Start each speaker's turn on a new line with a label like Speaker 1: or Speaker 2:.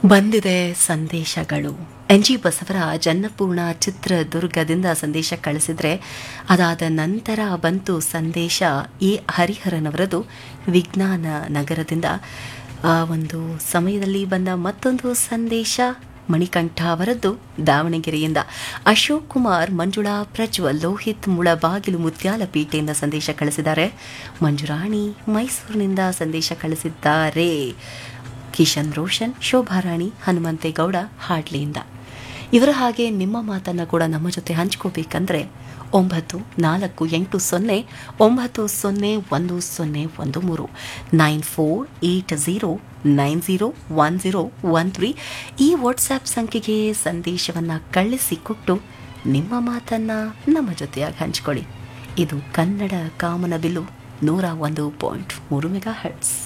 Speaker 1: ಬಂದಿದೆ ಸಂದೇಶಗಳು N G ಬಸವರ ಜನ್ನಪೂರ್ಣ ಚಿತ್ರದುರ್ಗದಿಂದ ಸಂದೇಶ ಕಳಿಸಿದ್ರೆ ಅದಾದ ನಂತರ ಬಂತು ಸಂದೇಶ ಎ ಹರಿಹರನವರದು ವಿಜ್ಞಾನ ನಗರದಿಂದ ಆ ಒಂದು ಸಮಯದಲ್ಲಿ ಬಂದ ಮತ್ತೊಂದು ಸಂದೇಶ ಮಣಿಕಂಠ ಅವರದ್ದು ದಾವಣಗೆರೆಯಿಂದ ಅಶೋಕ್ ಕುಮಾರ್ ಮಂಜುಳಾ ಪ್ರಜ್ವಲ್ ಲೋಹಿತ್ ಮುಳಬಾಗಿಲು ಮುತ್ಯಾಲಪೇಟೆಯಿಂದ ಸಂದೇಶ ಕಳಿಸಿದ್ದಾರೆ ಮಂಜುರಾಣಿ ಮೈಸೂರಿನಿಂದ ಸಂದೇಶ ಕಳಿಸಿದ್ದಾರೆ ಕಿಶನ್ ರೋಷನ್ ಶೋಭಾರಾಣಿ ಹನುಮಂತೇಗೌಡ ಹಾಡ್ಲಿಯಿಂದ ಇವರ ಹಾಗೆ ನಿಮ್ಮ ಮಾತನ್ನು ಕೂಡ ನಮ್ಮ ಜೊತೆ ಹಂಚ್ಕೋಬೇಕಂದ್ರೆ ಒಂಬತ್ತು ನಾಲ್ಕು ಎಂಟು ಸೊನ್ನೆ ಒಂಬತ್ತು ಸೊನ್ನೆ ಒಂದು ಸೊನ್ನೆ ಒಂದು ಮೂರು nine four eight zero nine zero one zero one three ಈ ವಾಟ್ಸ್ಆ್ಯಪ್ ಸಂಖ್ಯೆಗೆ ಸಂದೇಶವನ್ನು ಕಳಿಸಿಕೊಟ್ಟು ನಿಮ್ಮ ಮಾತನ್ನು ನಮ್ಮ ಜೊತೆಯಾಗಿ ಹಂಚ್ಕೊಳ್ಳಿ ಇದು ಕನ್ನಡ ಕಾಮನಬಿಲ್ಲು ನೂರ ಒಂದು ಪಾಯಿಂಟ್ ಮೂರು ಮೆಗಾ ಹರ್ಟ್ಸ್